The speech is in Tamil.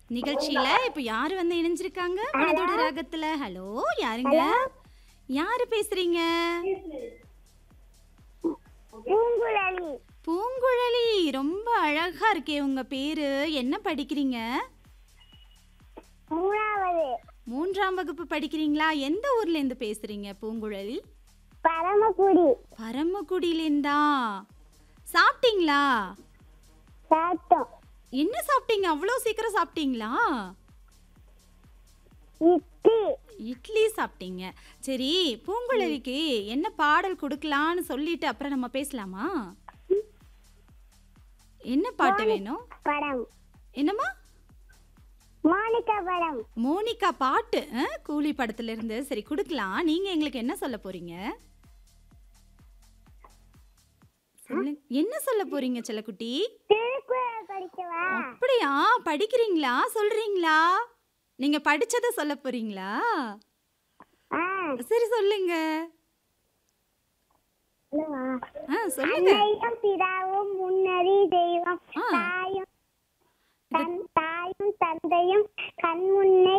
நிகழ்ச்சியில இப்ப யாரு வந்து இணைஞ்சிருக்காங்க மனதோட ராகத்துல ஹலோ யாருங்க யாரு பேசுறீங்க பூங்குழலி பூங்குழலி ரொம்ப அழகா இருக்கே உங்க பேரு என்ன படிக்கிறீங்க மூணாவது மூன்றாம் வகுப்பு படிக்கிறீங்களா எந்த ஊர்ல இருந்து பேசுறீங்க பூங்குழலி பரமக்குடி பரமக்குடியிலேருந்தா சாப்பிட்டீங்களா சாத்தம் என்ன சாப்பிட்டீங்க அவ்வளோ சீக்கிரம் சாப்பிட்டீங்களா இட்லி இட்லி சாப்பிட்டீங்க சரி பூங்குழலிக்கு என்ன பாடல் கொடுக்கலான்னு சொல்லிட்டு அப்புறம் நம்ம பேசலாமா என்ன பாட்டு வேணும் படம் என்னம்மா மோனிகா படம் மோனிகா பாட்டு ஆ? கூலி படத்துல இருந்து சரி கொடுக்கலாம் நீங்க எங்களுக்கு என்ன சொல்ல போறீங்க சொல்லுங்க என்ன சொல்ல போறீங்க செல்லக்குட்டி திருக்குறள் படிக்கவா அப்படியா படிக்கிறீங்களா சொல்றீங்களா நீங்க படிச்சத சொல்ல போறீங்களா ஆ சரி சொல்லுங்க சொல்லுவா. ஆ சொல்லுங்க அன்னையும் பிதாவும் முன்னறி தெய்வம் ஆ. தாயும் தன் தாயும் தந்தையும் கண் முன்னே